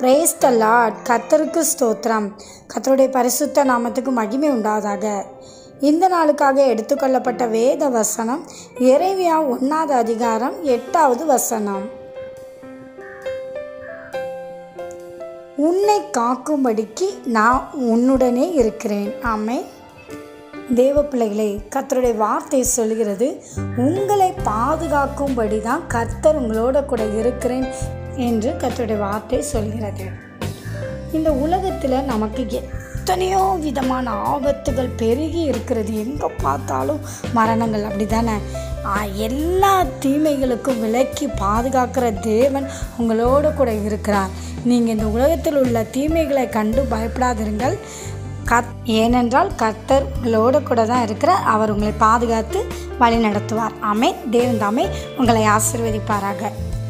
brace த Lord கத்தருக்கு ஸ்தோத்திரம் கத்தருடைய பரிசுத்த நாமத்துக்கு மகிமை உண்டாதாக இந்த நாளுக்காக எடுத்துக்கொள்ளப்பட்ட வேத வசனம் எரேமியா ஒன்றாவது அதிகாரம் எட்டாவது வசனம் உன்னை காக்கும்படிக்கு நான் உன்னுடனே இருக்கிறேன் ஆமே தேவ பிள்ளைகளே கர்த்தருடைய வார்த்தை சொல்கிறது உங்களை பாதுகாக்கும்படி தான் கர்த்தர் உங்களோட கூட இருக்கிறேன் என்று கர்த்தருடைய வார்த்தை சொல்கிறது இந்த உலகத்தில் நமக்கு எத்தனையோ விதமான ஆபத்துகள் பெருகி இருக்கிறது எங்கே பார்த்தாலும் மரணங்கள் அப்படி தானே எல்லா தீமைகளுக்கும் விலக்கி பாதுகாக்கிற தேவன் உங்களோட கூட இருக்கிறார் நீங்கள் இந்த உலகத்தில் உள்ள தீமைகளை கண்டு பயப்படாதிருங்கள் கத் ஏனென்றால் கர்த்தர் உங்களோட கூட தான் இருக்கிறார் அவர் உங்களை பாதுகாத்து வழி நடத்துவார் ஆமே தேவன் தாமே உங்களை ஆசிர்வதிப்பாராக